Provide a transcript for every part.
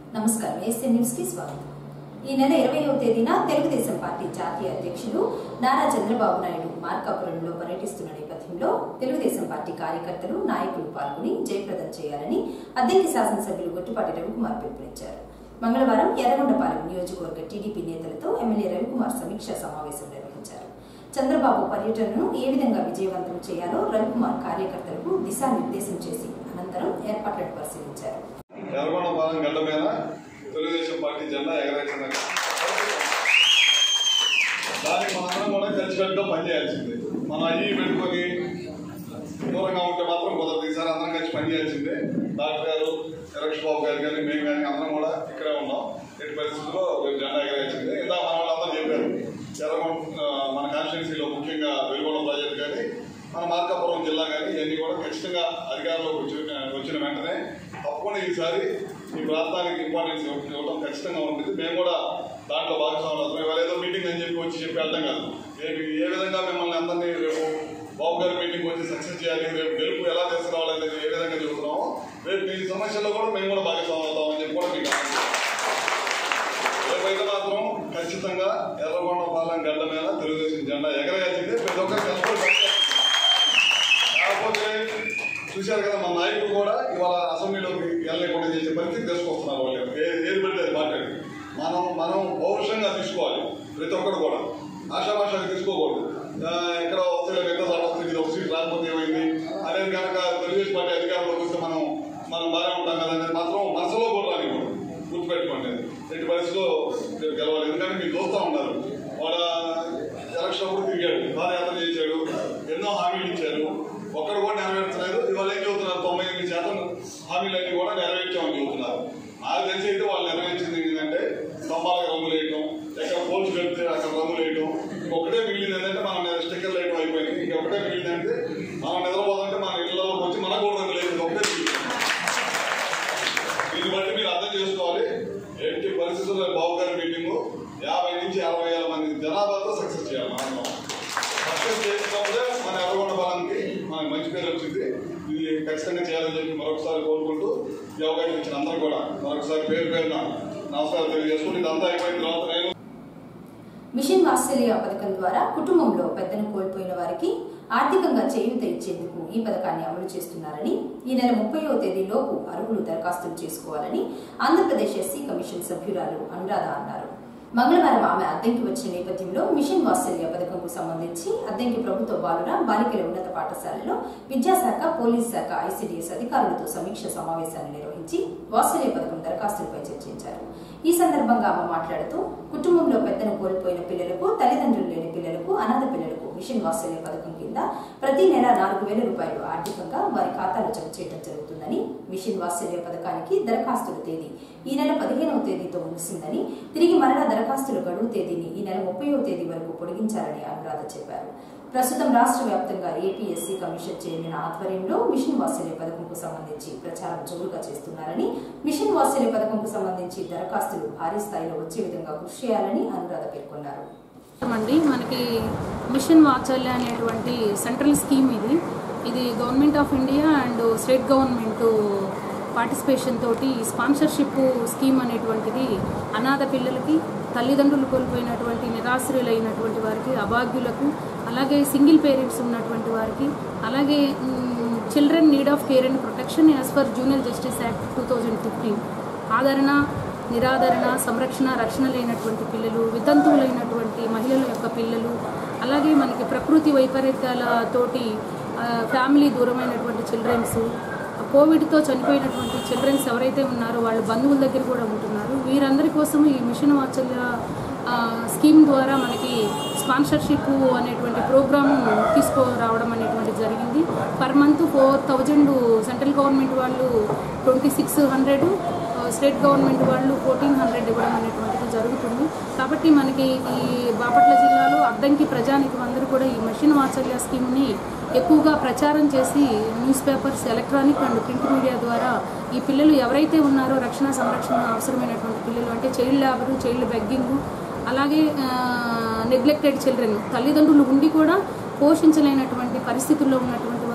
నమస్కారం AC news కి స్వాగతం ఈ నెల ఇరవైవ తేదీన తెలుగుదేశం పార్టీ జాతీయ అధ్యక్షులు నారా చంద్రబాబు నాయుడు మార్కాపురంలో పర్యటిస్తున్న నేపథ్యంలో తెలుగుదేశం పార్టీ కార్యకర్తలు నాయకులు పాల్గొని జయప్రదం చేయాలని అద్దెకి శాసనసభ్యులు గొట్టుపాటి రవికుమార్ పిలుపునిచ్చారు మంగళవారం ఎర్రగొండపాలెం నియోజకవర్గ టీడీపీ నేతలతో ఎమ్మెల్యే రవికుమార్ సమీక్షా సమావేశం నిర్వహించారు చంద్రబాబు పర్యటనను ఏ విధంగా విజయవంతం చేయాలో రవికుమార్ కార్యకర్తలకు దిశానిర్దేశం చేసి అనంతరం ఏర్పాట్లను పరిశీలించారు ఎర్రగొండపాలెం గడ్డ మీద తెలుగుదేశం పార్టీ జెండా ఎగరేసిన దానికి మనందరం కూడా కలిసికట్టుగా పనిచేయాల్సిందే మనం అయ్యి పెట్టుకొని దూరంగా ఉంటే మాత్రం కుదరదు ఈసారి అందరం కలిసి పనిచేయాల్సిందే డాక్టర్ గారు నిరక్ష్ బాబు గారు కానీ మేము కానీ అందరం కూడా ఇక్కడే ఉన్నాం ఎట్టి పరిస్థితుల్లో రేపు జెండా ఎగరేసింది ఇందా మన వాళ్ళందరూ చెప్పారు ఎర్రగొండ ఆ, మన కాన్స్టిట్యున్సీలో ముఖ్యంగా వెలుగొండ ప్రాజెక్ట్ కానీ మన మార్కాపురం జిల్లా కానీ ఇవన్నీ కూడా ఖచ్చితంగా అధికారంలోకి వచ్చిన వచ్చిన వెంటనే తప్పకుండా ఈసారి ఈ ప్రాంతానికి ఇంపార్టెన్స్ ఇవ్వడం ఖచ్చితంగా ఉంటుంది మేము కూడా దాంట్లో భాగస్వాములు అవుతాం ఇవాళ ఏదో మీటింగ్ అని చెప్పి వచ్చి చెప్పి వెళ్తాం కాదు రేపు ఏ విధంగా మిమ్మల్ని అందరినీ రేపు బాబు గారి మీటింగ్ వచ్చి సక్సెస్ చేయాలి రేపు గెలుపు ఎలా తీసుకురావాలనేది ఏ విధంగా చెబుతున్నామో రేపు మీ సమస్యల్లో కూడా మేము కూడా భాగస్వాములు అవుతామని చెప్పి కూడా మీకు రేపైతే మాత్రం ఖచ్చితంగా ఎర్రగొండపాలెం గడ్డ మీద తెలుగుదేశం జెండా ఎగరేయాల్సిందే ప్రతి ఒక్కరు కష్టపడి పనిచేయాలి. కాకపోతే చూశారు కదా మన నాయకులు కూడా ఇవాళ అసెంబ్లీలోకి వెళ్ళలేకుండా చేసే పరిస్థితి తీసుకొస్తున్నారు వాళ్ళు ఏ- ఏది పడితే అది మాట్లాడి మనం మనం పౌరుషంగా తీసుకోవాలి ప్రతి ఒక్కరు కూడా ఆశాభాషగా తీసుకోకూడదు ఆ, ఎక్కడ వస్తే ఎంత సార్ వస్తుంది ఇది ఒక సీట్ రాకపోతే ఏమైంది అనేది కనుక తెలుగుదేశం పార్టీ అధికారంలోకి వస్తే మనం మనం బాగానే ఉంటాం కదా అనేది మాత్రం మనసులో కూడా రానివ్వదు గుర్తుపెట్టుకోండి ఎట్టి పరిస్థితిలో రేపు గెలవాలి ఎందుకంటే మీరు చూస్తూ ఉన్నారు వాడ ఎలక్షన్ అప్పుడు తిరిగాడు పాదయాత్ర చేశాడు ఎన్నో హామీలు ఇచ్చారు ఒక్కడు కూడా నెరవేర్చలేదు ఇవాళ ఏం చెబుతున్నారు తొంభై ఎనిమిది శాతం హామీలన్నీ కూడా నెరవేర్చామని చెబుతున్నారు నాకు తెలిసి అయితే వాళ్ళు నెరవేర్చింది ఏంటంటే స్తంభాలకు రంగులు వేయటం ఎక్కడ పోల్స్ పెడితే అక్కడ రంగులు వేయటం ఒకటే మిగిలింది ఏంటంటే మనం స్టిక్కర్లు వేయటం అయిపోయింది ఇంకొకటే మిగిలిందంటే మనం నిద్రపోతుంటే మన ఇళ్ళలోకి వచ్చి మనకు కూడా రంగులు వేయడం ఒకటే మిగిలింది దీన్ని బట్టి మీరు అర్థం చేసుకోవాలి ఎట్టి పరిస్థితుల్లో బాబు గారి మీటింగ్ యాభై నుంచి అరవై వేల మంది జనాభాతో సక్సెస్ చేయాలి మనం సక్సెస్ చేసినప్పుడే మన ఎర్రగొండ బలానికి మనకి మంచి పేరు వచ్చింది ఇది ఖచ్చితంగా చేయాలని చెప్పి మరొకసారి కోరుకుంటూ ఈ అవకాశం ఇచ్చిన అందరూ కూడా మరొకసారి పేరు పేరున నమస్కారం తెలియజేసుకుంటూ ఇదంతా అయిపోయిన తర్వాత నేను మిషన్ వాత్సల్య పథకం ద్వారా కుటుంబంలో పెద్దను కోల్పోయిన వారికి ఆర్థికంగా చేయూత ఇచ్చేందుకు ఈ పథకాన్ని అమలు చేస్తున్నారని ఈ నెల ముప్పైవ తేదీలోపు అర్హులు దరఖాస్తులు చేసుకోవాలని ఆంధ్రప్రదేశ్ ఎస్సీ కమిషన్ సభ్యురాలు అనురాధ అన్నారు మంగళవారం ఆమె అద్దెంకి వచ్చిన నేపథ్యంలో మిషన్ వాత్సల్య పథకంకు సంబంధించి అద్దెంకి ప్రభుత్వ బాలుర బాలికల ఉన్నత పాఠశాలలో విద్యాశాఖ పోలీస్ శాఖ ఐసీడీఎస్ అధికారులతో సమీక్ష సమావేశాన్ని నిర్వహించి వాత్సల్య పథకం దరఖాస్తులపై చర్చించారు ఈ సందర్భంగా ఆమె మాట్లాడుతూ కుటుంబంలో పెద్దను కోల్పోయిన పిల్లలకు తల్లిదండ్రులు లేని పిల్లలకు అనాథ పిల్లలకు మిషన్ వాత్సల్య పథకం కింద ప్రతి నెల నాలుగు వేల రూపాయలు ఆర్థికంగా వారి ఖాతాలో జమ చేయడం జరుగుతుందని మిషన్ వాత్సల్య పథకానికి దరఖాస్తుల తేదీ ఈ నెల పదిహేనవ తేదీతో ముగిసిందని తిరిగి మరలా దరఖాస్తుల గడువు తేదీని ఈ నెల ముప్పైవ తేదీ వరకు పొడిగించాలని అనురాధ చెప్పారు ప్రస్తుతం రాష్ట్ర వ్యాప్తంగా ఏపీఎస్సీ కమిషన్ చైర్మన్ ఆధ్వర్యంలో మిషన్ వాత్సల్య పథకంకు సంబంధించి ప్రచారం జోరుగా చేస్తున్నారని మిషన్ వాత్సల్య పథకంకు సంబంధించి దరఖాస్తులు భారీ స్థాయిలో వచ్చే విధంగా కృషి చేయాలని అనురాధ పేర్కొన్నారు అండి మనకి మిషన్ వాత్సల్య అనేటువంటి సెంట్రల్ స్కీమ్ ఇది ఇది government of India and state government participation తోటి స్పాన్సర్షిప్ స్కీమ్ అనేటువంటిది అనాథ పిల్లలకి తల్లిదండ్రులు కోల్పోయినటువంటి నిరాశ్రయులైనటువంటి వారికి అభాగ్యులకు అలాగే సింగిల్ పేరెంట్స్ ఉన్నటువంటి వారికి అలాగే children need of care and protection as per juvenile justice act two thousand fifteen ఆదరణ నిరాదరణ సంరక్షణ రక్షణ లేనటువంటి పిల్లలు వితంతువులైనటువంటి మహిళల యొక్క పిల్లలు అలాగే మనకి ప్రకృతి వైపరీత్యాలతోటి ఆ, ఫ్యామిలీ దూరమైనటువంటి చిల్డ్రన్స్ కోవిడ్తో చనిపోయినటువంటి చిల్డ్రన్స్ ఎవరైతే ఉన్నారో వాళ్ళ బంధువుల దగ్గర కూడా ఉంటున్నారు వీరందరి కోసం ఈ మిషన్ వాత్సల్య ఆ, స్కీమ్ ద్వారా మనకి స్పాన్సర్షిప్ అనేటువంటి ప్రోగ్రాము తీసుకురావడం అనేటువంటి జరిగింది per month four thousand central government వాళ్ళు twenty six hundred state government వాళ్ళు ఫోర్టీన్ హండ్రెడ్ ఇవ్వడం అనేటువంటిది జరుగుతుంది కాబట్టి మనకి ఈ బాపట్ల జిల్లాలో అద్దంకి ప్రజానికి అందరూ కూడా ఈ మిషన్ వాత్సల్య స్కీమ్ని ఎక్కువగా ప్రచారం చేసి news papers electronic and print media ద్వారా ఈ పిల్లలు ఎవరైతే ఉన్నారో రక్షణ సంరక్షణ అవసరమైనటువంటి పిల్లలు అంటే చైల్డ్ లేబరు చైల్డ్ బెగ్గింగ్ అలాగే నెగ్లెక్టెడ్ చిల్డ్రన్ తల్లిదండ్రులు ఉండి కూడా పోషించలేనటువంటి పరిస్థితుల్లో ఉన్నటువంటి వారు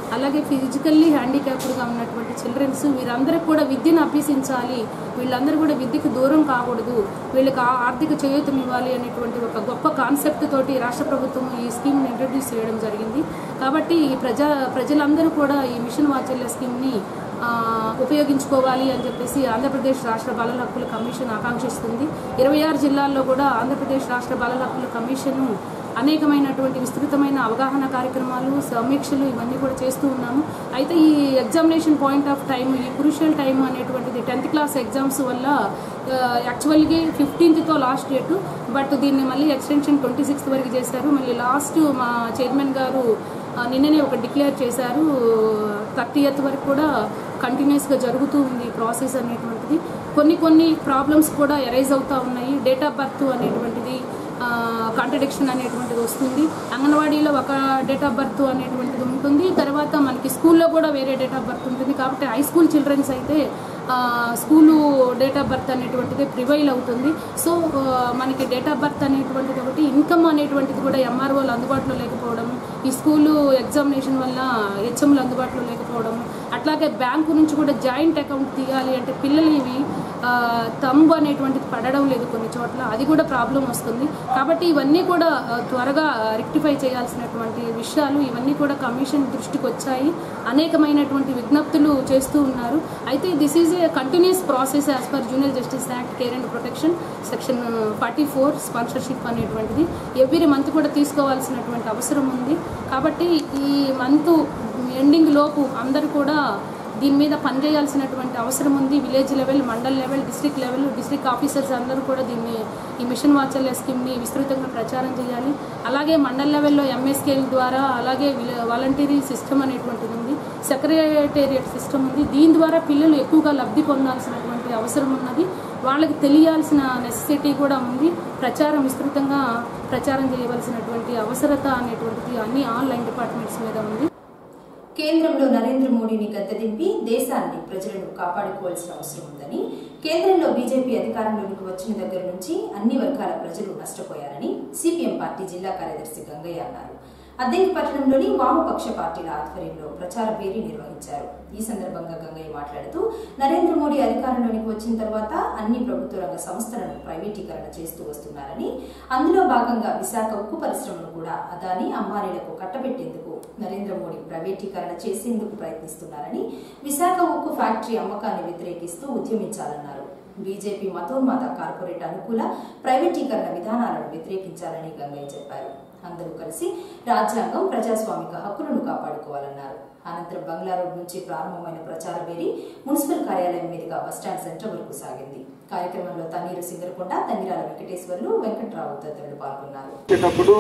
అలాగే ఫిజికల్లీ హ్యాండిక్యాప్డ్గా ఉన్నటువంటి చిల్డ్రన్స్ వీరందరికీ కూడా విద్యను అభ్యసించాలి వీళ్ళందరూ కూడా విద్యకు దూరం కాకూడదు వీళ్ళకి ఆ- ఆర్థిక చేయూతనివ్వాలి అనేటువంటి ఒక గొప్ప కాన్సెప్ట్ తోటి రాష్ట్ర ప్రభుత్వం ఈ స్కీమ్ని ఇంట్రడ్యూస్ చేయడం జరిగింది కాబట్టి ఈ ప్రజా ప్రజలందరూ కూడా ఈ మిషన్ వాత్సల్య స్కీమ్ని ఆ, ఉపయోగించుకోవాలి అని చెప్పేసి ఆంధ్రప్రదేశ్ రాష్ట్ర బాలల హక్కుల కమిషన్ ఆకాంక్షిస్తుంది ఇరవై ఆరు జిల్లాల్లో కూడా ఆంధ్రప్రదేశ్ రాష్ట్ర బాలల హక్కుల కమిషన్ అనేకమైనటువంటి విస్తృతమైన అవగాహన కార్యక్రమాలు సమీక్షలు ఇవన్నీ కూడా చేస్తూ ఉన్నాము అయితే ఈ ఎగ్జామినేషన్ పాయింట్ ఆఫ్ టైం ఈ క్రూషియల్ టైం అనేటువంటిది టెన్త్ క్లాస్ ఎగ్జామ్స్ వల్ల యాక్చువల్గా ఫిఫ్టీన్త్తో లాస్ట్ డేట్ బట్ దీన్ని మళ్ళీ ఎక్స్టెన్షన్ ట్వంటీ సిక్స్త్ వరకు చేశారు మళ్ళీ లాస్ట్ మా చైర్మన్ గారు ఆ, నిన్ననే ఒక డిక్లేర్ చేశారు థర్టీ ఎయిత్ వరకు కూడా కంటిన్యూస్గా జరుగుతూ ఉంది ప్రాసెస్ అనేటువంటిది కొన్ని కొన్ని ప్రాబ్లమ్స్ కూడా ఎరైజ్ అవుతూ ఉన్నాయి డేట్ ఆఫ్ బర్త్ అనేటువంటిది కాంట్రడిక్షన్ అనేటువంటిది వస్తుంది అంగన్వాడీలో ఒక డేట్ ఆఫ్ బర్త్ అనేటువంటిది ఉంటుంది తర్వాత మనకి స్కూల్లో కూడా వేరే డేట్ ఆఫ్ బర్త్ ఉంటుంది కాబట్టి హై స్కూల్ చిల్డ్రన్స్ అయితే ఆ, స్కూలు డేట్ ఆఫ్ బర్త్ అనేటువంటిది ప్రివైల్ అవుతుంది సో ఆ, మనకి డేట్ ఆఫ్ బర్త్ అనేటువంటిది ఒకటి ఇన్కమ్ అనేటువంటిది కూడా ఎంఆర్ఓలు అందుబాటులో లేకపోవడం ఈ స్కూలు ఎగ్జామినేషన్ వల్ల హెచ్ఎంలు అందుబాటులో లేకపోవడం అట్లాగే బ్యాంకు నుంచి కూడా జాయింట్ అకౌంట్ తీయాలి అంటే పిల్లలు ఇవి ఆ, తంబు అనేటువంటిది పడడం లేదు కొన్ని చోట్ల అది కూడా ప్రాబ్లం వస్తుంది కాబట్టి ఇవన్నీ కూడా ఆ, త్వరగా రెక్టిఫై చేయాల్సినటువంటి విషయాలు ఇవన్నీ కూడా కమిషన్ దృష్టికి వచ్చాయి అనేకమైనటువంటి విజ్ఞప్తులు చేస్తూ ఉన్నారు అయితే this is a continuous process as per juvenile justice act care and protection section forty four sponsorship అనేటువంటిది ఎవ్రీ మంత్ కూడా తీసుకోవాల్సినటువంటి అవసరం ఉంది కాబట్టి ఈ మంత్ ఎండింగ్ లోపు అందరూ కూడా దీని మీద పనిచేయాల్సినటువంటి అవసరం ఉంది village level mandal level district level district officers అందరూ కూడా దీన్ని ఈ మిషన్ వాత్సల్య స్కీమ్ని విస్తృతంగా ప్రచారం చేయాలి అలాగే మండల్ లెవెల్లో ఎంఎస్కేల ద్వారా అలాగే వాలంటీరీ సిస్టమ్ అనేటువంటిది ఉంది సెక్రటేరియట్ సిస్టమ్ ఉంది దీని ద్వారా పిల్లలు ఎక్కువగా లబ్ధి పొందాల్సినటువంటి అవసరం ఉన్నది వాళ్ళకి తెలియాల్సిన నెసెసిటీ కూడా ఉంది ప్రచారం విస్తృతంగా ప్రచారం చేయవలసినటువంటి అవసరత అనేటువంటిది అన్ని ఆన్లైన్ డిపార్ట్మెంట్స్ మీద ఉంది కేంద్రంలో నరేంద్ర మోడీని గద్దెదింపి దేశాన్ని ప్రజలను కాపాడుకోవాల్సిన అవసరం ఉందని కేంద్రంలో బీజేపీ అధికారంలోకి వచ్చిన దగ్గర నుంచి అన్ని వర్గాల ప్రజలు నష్టపోయారని సిపిఎం పార్టీ జిల్లా కార్యదర్శి గంగయ్య అన్నారు అద్దెంకి పట్టణంలోని వామపక్ష పార్టీల ఆధ్వర్యంలో ప్రచార పేరీ నిర్వహించారు ఈ సందర్భంగా గంగయ్య మాట్లాడుతూ నరేంద్ర మోడీ అధికారంలోనికి వచ్చిన తర్వాత అన్ని ప్రభుత్వ రంగ సంస్థలను ప్రైవేటీకరణ చేస్తూ వస్తున్నారని అందులో భాగంగా విశాఖ ఉక్కు పరిశ్రమను కూడా అదాని అంబానీలకు కట్టబెట్టేందుకు నరేంద్ర మోడీ ప్రైవేటీకరణ చేసేందుకు ప్రయత్నిస్తున్నారని విశాఖ ఉక్కు ఫ్యాక్టరీ అమ్మకాన్ని వ్యతిరేకిస్తూ ఉద్యమించాలన్నారు బీజేపీ మతోన్మాద కార్పొరేట్ అనుకూల ప్రైవేటీకరణ విధానాలను వ్యతిరేకించాలని గంగయ్య చెప్పారు అందరూ కలిసి రాజ్యాంగం ప్రజాస్వామిక హక్కులను కాపాడుకోవాలన్నారు అనంతరం బంగ్లా రోడ్ నుంచి ప్రారంభమైన ప్రచార వేరి మున్సిపల్ కార్యాలయం మీదుగా బస్టాండ్ సెంటర్ వరకు సాగింది కార్యక్రమంలో తన్నీరు సింగరకొండ తన్నిరాల వెంకటేశ్వర్లు వెంకట్రావు తదితరులు పాల్గొన్నారు వచ్చేటప్పుడు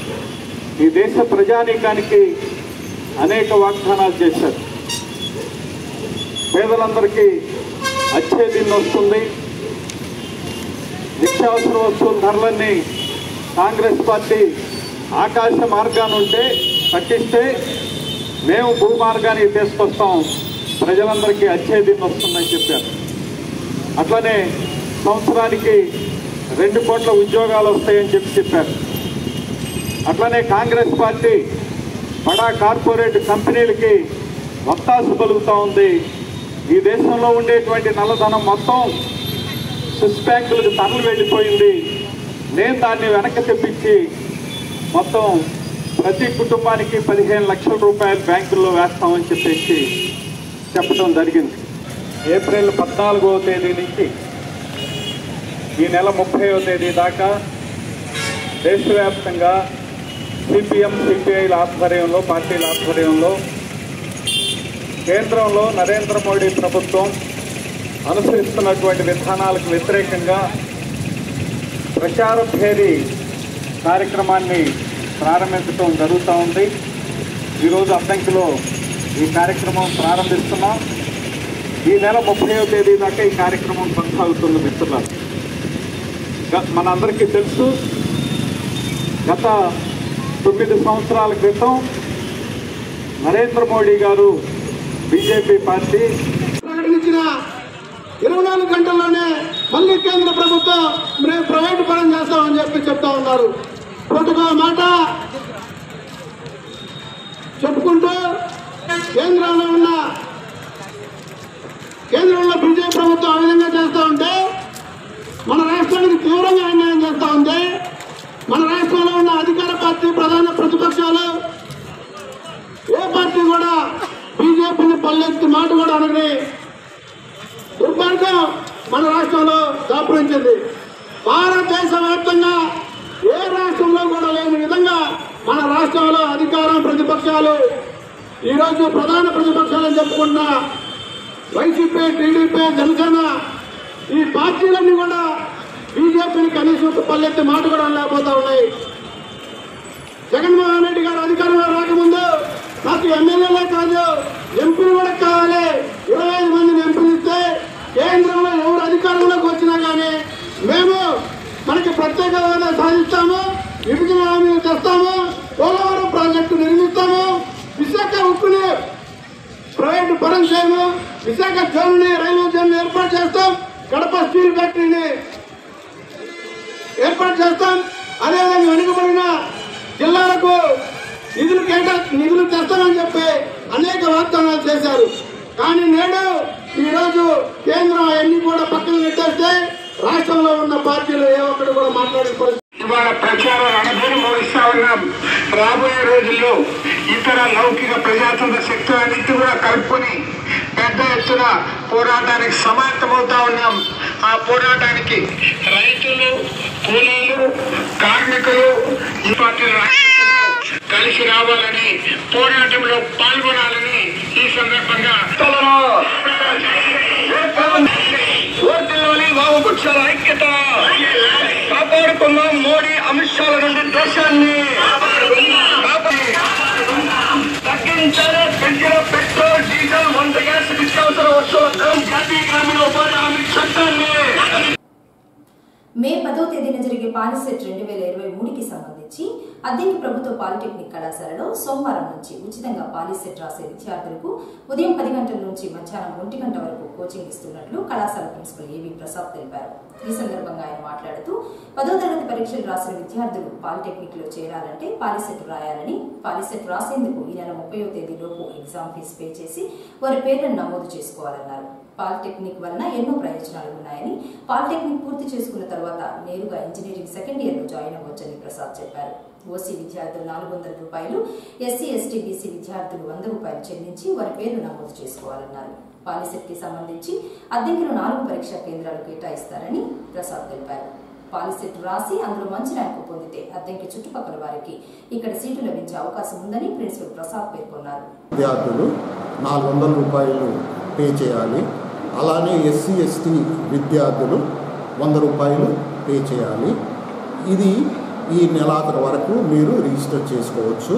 ఈ దేశ ప్రజానీకానికి అనేక వాగ్దానాలు చేశారు పేదలందరికీ అచ్చేదిన్ వస్తుంది నిత్యావసర వస్తువుల ధరలన్నీ కాంగ్రెస్ పార్టీ ఆకాశ మార్గాన్ని ఉంటే పట్టిస్తే మేము భూ మార్గానికి తీసుకొస్తాం ప్రజలందరికీ అచ్చేదిన్ వస్తుందని చెప్పారు అట్లనే సంవత్సరానికి రెండు కోట్ల ఉద్యోగాలు వస్తాయని చెప్పి చెప్పారు అట్లనే కాంగ్రెస్ పార్టీ బడా కార్పొరేట్ కంపెనీలకి వత్తాసు పలుకుతూ ఉంది ఈ దేశంలో ఉండేటువంటి నల్లధనం మొత్తం స్విస్ బ్యాంకులకు తరలి వెళ్ళిపోయింది నేను దాన్ని వెనక్కి తెప్పించి మొత్తం ప్రతి కుటుంబానికి పదిహేను లక్షల రూపాయలు బ్యాంకుల్లో వేస్తామని చెప్పేసి చెప్పడం జరిగింది ఏప్రిల్ పద్నాలుగవ తేదీ నుంచి ఈ నెల ముప్పైవ తేదీ దాకా దేశవ్యాప్తంగా సిపిఎం సిపిఐల ఆధ్వర్యంలో పార్టీల ఆధ్వర్యంలో కేంద్రంలో నరేంద్ర మోడీ ప్రభుత్వం అనుసరిస్తున్నటువంటి విధానాలకు వ్యతిరేకంగా ప్రచార భేరీ కార్యక్రమాన్ని ప్రారంభించడం జరుగుతూ ఉంది ఈరోజు అద్దంకిలో ఈ కార్యక్రమం ప్రారంభిస్తున్నాం ఈ నెల ముప్పైవ తేదీ దాకా ఈ కార్యక్రమం కొనసాగుతుంది మిత్రులారు గ- మనందరికీ తెలుసు గత తొమ్మిది సంవత్సరాల క్రితం నరేంద్ర మోడీ గారు బీజేపీ పార్టీ ప్రకటించిన ఇరవై నాలుగు గంటల్లోనే మళ్ళీ కేంద్ర ప్రభుత్వం మేము ప్రైవేటు పరం చేస్తామని చెప్పి చెప్తా ఉన్నారు పుట్టుకో మాట చెప్పుకుంటూ కేంద్రంలో ఉన్న కేంద్రంలో బీజేపీ ప్రభుత్వం ఆ విధంగా చేస్తూ ఉంటే మన రాష్ట్రానికి తీవ్రంగా అన్యాయం చేస్తూ ఉంది మన రాష్ట్రంలో ఉన్న అధికార పార్టీ ప్రధాన ప్రతిపక్షాలు ఏ పార్టీ కూడా బీజేపీని పల్లెత్తి మాట కూడా అనని దుర్మార్గం మన రాష్ట్రంలో దాపురించింది భారతదేశ వ్యాప్తంగా ఏ రాష్ట్రంలో కూడా లేని విధంగా మన రాష్ట్రంలో అధికారం ప్రతిపక్షాలు ఈరోజు ప్రధాన ప్రతిపక్షాలని చెప్పుకున్న వైసీపీ టీడీపీ జనసేన ఈ పార్టీలన్నీ కూడా బీజేపీని కనీసం పల్లెత్తి మాట కూడా లేకపోతా ఉన్నాయి జగన్మోహన్ రెడ్డి గారు అధికారంలో రాకముందు నాకు ఎమ్మెల్యేలే కాదు ఎంపీలు కూడా కావాలి ఇరవై ఐదు మందిని ఎంపీలు ఇస్తే కేంద్రంలో ఎవరు అధికారంలోకి వచ్చినా కానీ మేము మనకి ప్రత్యేక హోదా సాధిస్తాము విభజన హామీలు తెస్తాము పోలవరం ప్రాజెక్టు నిర్మిస్తాము విశాఖ ఉక్కుని ప్రైవేట్ పరం చేయము విశాఖ జోన్ని రైల్వే జోన్ ఏర్పాటు చేస్తాం కడప స్టీల్ ఫ్యాక్టరీని ఏర్పాటు చేస్తాం అదేవిధంగా వెనుకబడిన జిల్లాలకు నిధులు కేటా నిధులు తెస్తామని చెప్పి అనేక వాగ్దానాలు చేశారు కానీ నేడు ఈరోజు కేంద్రం అవన్నీ కూడా పక్కన పెట్టేస్తే రాష్ట్రంలో ఉన్న పార్టీలు ఏ ఒక్కటి కూడా మాట్లాడే పరిస్థితి ఇవాళ ప్రచారం రణభూమి మోగిస్తా ఉన్నాం రాబోయే రోజుల్లో ఇతర లౌకిక ప్రజాతంత్ర శక్తులన్నింటి కూడా కలుపుకొని పెద్ద ఎత్తున పోరాటానికి సమాయత్తమవుతా ఉన్నాం ఆ పోరాటానికి రైతులు కూలీలు కార్మికులు ఈ పార్టీల నాయకులు కలిసి రావాలని పోరాటంలో పాల్గొనాలని ఈ సందర్భంగా ఓర్తిలోని వామపక్షాల ఐక్యత కాపాడుకుందాం మోడీ అమిత్ షాల నుండి దేశాన్ని కాపాడు- తగ్గించాలి పెంచిన పెట్రోల్ డీజిల్ వంట గ్యాస్ నిత్యావసర వస్తువుల ధరం జాతీయ గ్రామీణ ఉపాధి హామీ చట్టాన్ని మే పదో తేదీన జరిగే పాలిసెట్ రెండు వేల ఇరవై మూడుకి సంబంధించి అద్దెకి ప్రభుత్వ పాలిటెక్నిక్ కళాశాలలో సోమవారం నుంచి ఉచితంగా పాలిసెట్ రాసే విద్యార్థులకు ఉదయం పది గంటల నుంచి మధ్యాహ్నం ఒంటి గంట వరకు కోచింగ్ ఇస్తున్నట్లు కళాశాల ప్రిన్సిపల్ ఏవి ప్రసాద్ తెలిపారు ఈ సందర్భంగా ఆయన మాట్లాడుతూ పదో తరగతి పరీక్షలు రాసిన విద్యార్థులు పాలిటెక్నిక్ లో చేరాలంటే పాలిసెట్ రాయాలని పాలిసెట్ రాసేందుకు ఈ నెల ముప్పయో తేదీలోపు ఎగ్జామ్ ఫీజు పే చేసి వారి పేర్లను నమోదు చేసుకోవాలన్నారు పాలిటెక్నిక్ వలన ఎన్నో ప్రయోజనాలు ఉన్నాయని పాలిటెక్నిక్ పూర్తి చేసుకున్న తర్వాత నేరుగా ఇంజనీరింగ్ సెకండ్ ఇయర్ లో జాయిన్ అవ్వచ్చని ప్రసాద్ చెప్పారు ఓసీ విద్యార్థులు నాలుగు వందల రూపాయలు ఎస్సీ ఎస్టీ బీసీ విద్యార్థులు వంద రూపాయలు చెల్లించి వారి పేర్లు నమోదు చేసుకోవాలన్నారు పాలిసెట్ కి సంబంధించి అద్దెంకిలో నాలుగు పరీక్షా కేంద్రాలు కేటాయిస్తారని ప్రసాద్ తెలిపారు పాలిసెట్ రాసి అందులో మంచి ర్యాంకు పొందితే అద్దెంకి చుట్టుపక్కల వారికి ఇక్కడ సీటు లభించే అవకాశం ఉందని ప్రిన్సిపల్ ప్రసాద్ పేర్కొన్నారు విద్యార్థులు నాలుగు వందల రూపాయలు పే చేయాలి అలానే ఎస్సీ ఎస్టీ విద్యార్థులు వంద రూపాయలు పే చేయాలి ఇది ఈ నెలాఖరు వరకు మీరు రిజిస్టర్ చేసుకోవచ్చు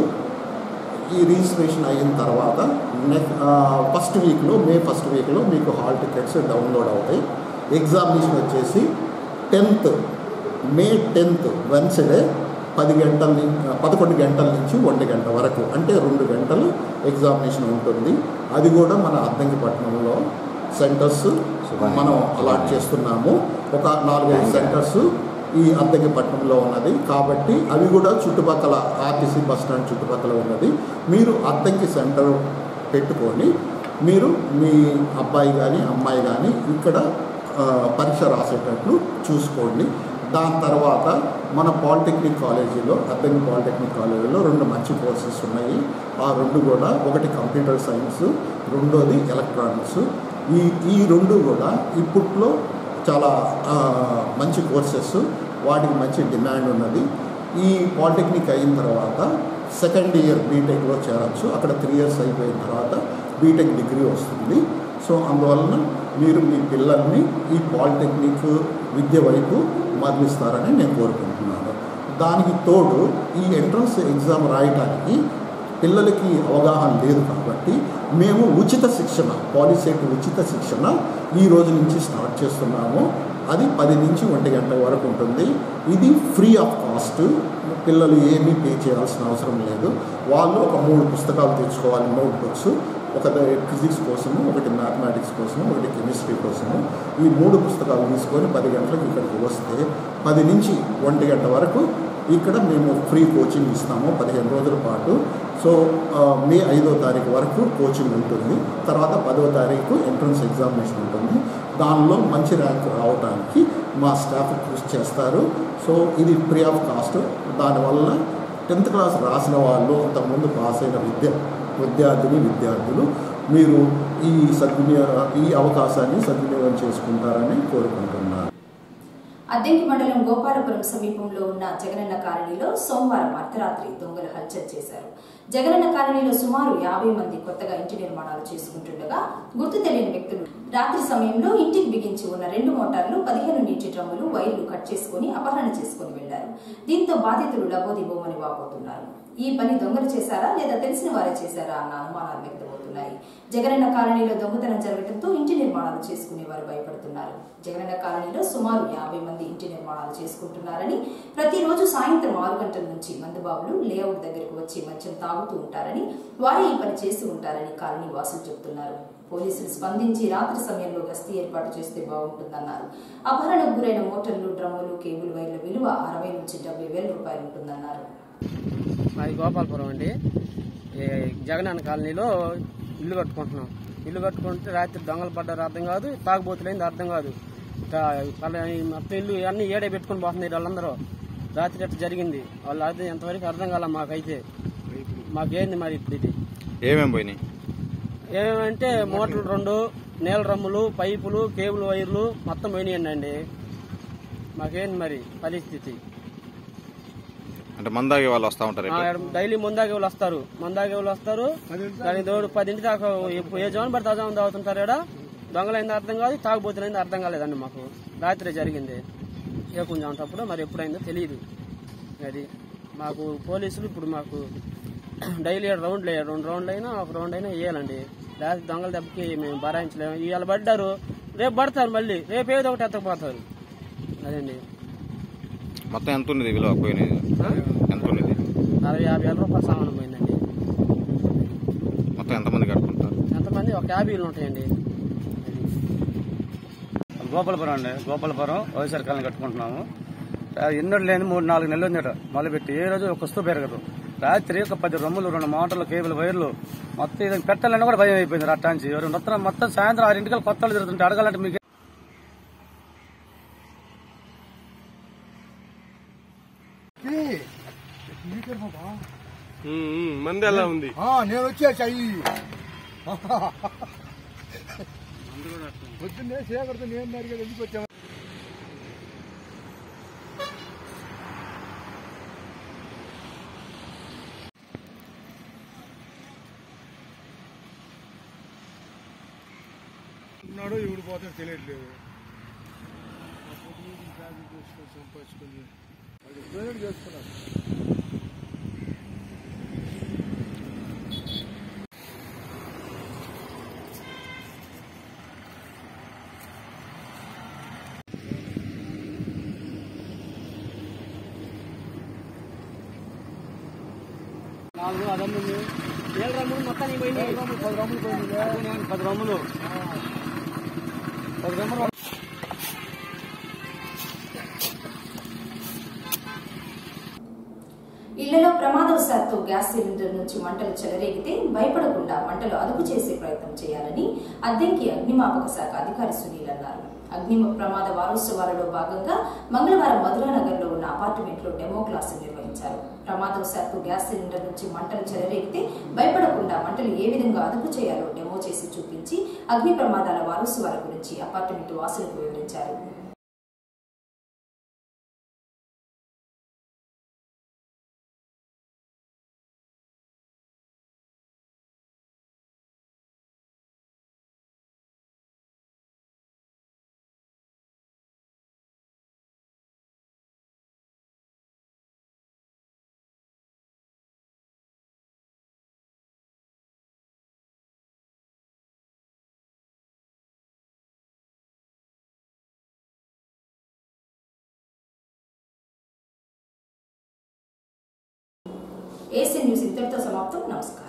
ఈ రిజిస్ట్రేషన్ అయిన తర్వాత నెక్స్ట్ ఫస్ట్ వీక్లో మే ఫస్ట్ వీక్లో మీకు హాల్ టికెట్స్ డౌన్లోడ్ అవుతాయి ఎగ్జామినేషన్ వచ్చేసి టెన్త్ మే టెన్త్ వెన్స్డే పది గంటల నుంచి పదకొండు గంటల నుంచి ఒంటి గంట వరకు అంటే రెండు గంటలు ఎగ్జామినేషన్ ఉంటుంది అది కూడా మన అద్దంకిపట్నంలో సెంటర్స్ మనం అలాట్ చేస్తున్నాము ఒక నాలుగైదు సెంటర్స్ ఈ అద్దెకిపట్నంలో ఉన్నది కాబట్టి అవి కూడా చుట్టుపక్కల ఆర్టీసీ బస్ స్టాండ్ చుట్టుపక్కల ఉన్నది మీరు అద్దెకి సెంటర్ పెట్టుకొని మీరు మీ అబ్బాయి కానీ అమ్మాయి కానీ ఇక్కడ ఆ, పరీక్ష రాసేటట్లు చూసుకోండి దాని తర్వాత మన పాలిటెక్నిక్ కాలేజీలో అద్దెకి పాలిటెక్నిక్ కాలేజీలో రెండు మంచి కోర్సెస్ ఉన్నాయి ఆ రెండు కూడా ఒకటి కంప్యూటర్ సైన్స్ రెండోది ఎలక్ట్రానిక్స్ ఈ ఈ రెండు కూడా ఇప్పట్లో చాలా ఆ, మంచి కోర్సెస్ వాటికి మంచి డిమాండ్ ఉన్నది ఈ పాలిటెక్నిక్ అయిన తర్వాత సెకండ్ ఇయర్ బీటెక్లో చేరచ్చు అక్కడ త్రీ ఇయర్స్ అయిపోయిన తర్వాత బీటెక్ డిగ్రీ వస్తుంది సో అందువలన మీరు మీ పిల్లల్ని ఈ పాలిటెక్నిక్ విద్య వైపు మరలిస్తారని నేను కోరుకుంటున్నాను దానికి తోడు ఈ ఎంట్రన్స్ ఎగ్జామ్ రాయటానికి పిల్లలకి అవగాహన లేదు కాబట్టి మేము ఉచిత శిక్షణ పాలిసెట్ ఉచిత శిక్షణ ఈ రోజు నుంచి స్టార్ట్ చేస్తున్నాము అది పది నుంచి ఒంటి గంట వరకు ఉంటుంది ఇది ఫ్రీ ఆఫ్ కాస్ట్ పిల్లలు ఏమీ పే చేయాల్సిన అవసరం లేదు వాళ్ళు ఒక మూడు పుస్తకాలు తెచ్చుకోవాలి నోట్ బుక్స్ ఒక ఫిజిక్స్ కోసము ఒకటి మ్యాథమెటిక్స్ కోసము ఒకటి కెమిస్ట్రీ కోసము ఈ మూడు పుస్తకాలు తీసుకొని పది గంటలకు ఇక్కడికి వస్తే పది నుంచి ఒంటి గంట వరకు ఇక్కడ మేము ఫ్రీ కోచింగ్ ఇస్తాము పదిహేను రోజుల పాటు సో ఆ, మే ఐదో తారీఖు వరకు కోచింగ్ ఉంటుంది తర్వాత పదో తారీఖు ఎంట్రన్స్ ఎగ్జామినేషన్ ఉంటుంది దానిలో మంచి ర్యాంక్ రావడానికి మా స్టాఫ్ కృషి చేస్తారు సో ఇది ఫ్రీ ఆఫ్ కాస్ట్ దానివల్ల టెన్త్ క్లాస్ రాసిన వాళ్ళు అంతకుముందు పాస్ అయిన విద్య విద్యార్థిని విద్యార్థులు మీరు ఈ సద్వినియోగ ఈ అవకాశాన్ని సద్వినియోగం చేసుకుంటారని కోరుకుంటున్నాను అద్దెంకి మండలం గోపాలపురం సమీపంలో ఉన్న జగనన్న కాలనీలో సోమవారం అర్ధరాత్రి దొంగలు హల్చల్ చేశారు జగనన్న కాలనీలో సుమారు యాభై మంది కొత్తగా ఇంటి నిర్మాణాలు చేసుకుంటుండగా గుర్తు తెలియని వ్యక్తులు రాత్రి సమయంలో ఇంటికి బిగించి ఉన్న రెండు మోటార్లు పదిహేను నీటి డ్రమ్ములు వైర్లు కట్ చేసుకుని అపహరణ చేసుకుని వెళ్లారు దీంతో బాధితులు లబోదిబోమని వాపోతున్నారు ఈ పని దొంగలు చేశారా లేదా తెలిసిన వారే చేశారా అన్న అనుమానాలు వ్యక్తమవుతున్నాయి జగనన్న కాలనీలో దొంగతనం జరగడంతో ఇంటి నిర్మాణాలు చేసుకునే వారు భయపడుతున్నారు జగనన్న కాలనీలో సుమారు యాభై మంది ఇంటి నిర్మాణాలు చేసుకుంటున్నారని ప్రతిరోజు సాయంత్రం ఆరు గంటల నుంచి మందుబాబులు లేఅవుట్ దగ్గరకు వచ్చి మద్యం తాగుతూ ఉంటారని వారే ఈ పని చేస్తూ ఉంటారని కాలనీ వాసులు చెబుతున్నారు పోలీసులు స్పందించి రాత్రి సమయంలో గస్తీ ఏర్పాటు చేస్తే బాగుంటుందన్నారు అపహరణకు గురైన మోటార్లు డ్రమ్ములు కేబుల్ వైర్ల విలువ అరవై నుంచి డెబ్బై వేల రూపాయలు ఉంటుందన్నారు మాది గోపాలపురం అండి ఈ జగనన్న కాలనీలో ఇల్లు కట్టుకుంటున్నాం ఇల్లు కట్టుకుంటే రాత్రి దొంగలు పడ్డారు అర్థం కాదు తాగుబోతులైంది అర్థం కాదు తా- పలా- ఈ మొత్తం ఇల్లు అన్ని ఏడే పెట్టుకుని పోతున్నారు వాళ్ళందరూ రాత్రి అట్లా జరిగింది వాళ్ళు అది ఎంతవరకు అర్థం కాల మాకైతే మాకేంది మరి ఇప్పుడు ఇది ఏమేమి పోయినాయి ఏమంటే మోటార్లు రెండు నీళ్ళ రమ్ములు పైపులు కేబుల్ వైర్లు మొత్తం పోయినాయండి అండి మాకేంది మరి పరిస్థితి అంటే మందాగి వాళ్ళు వస్తూ ఉంటారు ఆ, ఇట్లా? డైలీ ముందాగే వాళ్ళు వస్తారు ముందాగే వాళ్ళు వస్తారు దానికి తోడు పదింటి దాకా ఎప్పు- ఏ జోన్ పడితే ఆ జోన్ తాగుతుంటారు ఇక్కడ దొంగలైంది అర్థం కాదు తాగుబోతులైంది అర్థం కాలేదండి మాకు రాత్రి జరిగింది ఏ కొంచెం మరి ఎప్పుడైందో తెలియదు అది మాకు పోలీసులు ఇప్పుడు మాకు డైలీ ఏడు రౌండ్లు వేయాలి రెండు రౌండ్లు అయినా ఒక రౌండ్ అయినా వేయాలండి లేకపోతే దొంగల దెబ్బకి మేము భరాయించలేము ఇవాళ పడ్డారు రేపు పడతారు మళ్ళీ రేపు ఏదో ఒకటి ఎత్తకపోతారు అదండి మొత్తం ఎంత ఉన్నది విలువ పోయినది ఎంత ఉన్నది అరవై యాభై వేల రూపాయల సామాన్ పోయిందండి మొత్తం ఎంతమంది కట్టుకుంటారు ఎంతమంది ఒక యాభై ఇళ్ళు ఉంటాయండి గోపాలపురం అండి గోపాలపురం వైఎస్ఆర్ కాలనీ కట్టుకుంటున్నాము ఆ, ఎన్నడూ లేని మూడు నాలుగు నెలలు ఉందట మొదలుపెట్టి ఏ రోజు ఒక వస్తువు పెరగదు రాత్రి ఒక పది రొమ్ములు రెండు మోటార్లు కేబుల్ వైర్లు మొత్తం ఇది పెట్టాలని కూడా భయం అయిపోయింది అట్టాంచి ఎవరు మొత్తం మొత్తం సాయంత్రం ఆరింటికల్ కొత్త వాళ్ళు తిరుగుతుంటే అడగాలంటే మీకు మంది ఎలా ఉంది నేను వచ్చేసా పొద్దున్నే సేకరితో నేను అడిగేది ఎందుకు వచ్చావు ఉన్నాడో ఇవిడు పోతే తెలియట్లేదు సంపాదించుకొని అది పేరెంట్ చేసుకున్నాడు నాలుగు అదమ్ములు ఏడు రమ్ములు మొత్తం పోయినాయి పది రొమ్ములు పోయింది పది రొమ్ములు పది రొమ్ములు ఇళ్లలో ప్రమాదవశాత్తు గ్యాస్ సిలిండర్ నుంచి మంటలు చెలరేగితే భయపడకుండా మంటలు అదుపు చేసే ప్రయత్నం చేయాలని అద్దెంకి అగ్నిమాపక శాఖ అధికారి సునీల్ అన్నారు అగ్ని ప్రమాద వారోత్సవాలలో భాగంగా మంగళవారం మధురానగర్ లో ఉన్న అపార్ట్మెంట్ లో డెమో క్లాసులు నిర్వహించారు ప్రమాదవశాత్తు గ్యాస్ సిలిండర్ నుంచి మంటలు చెలరేగితే భయపడకుండా మంటలు ఏ విధంగా అదుపు చేయాలో డెమో చేసి చూపించి అగ్ని ప్రమాదాల వారోత్సవాల గురించి అపార్ట్మెంట్ వాసులకు వివరించారు ఏసీ న్యూస్ ఇంతటితో సమాప్తం నమస్కారం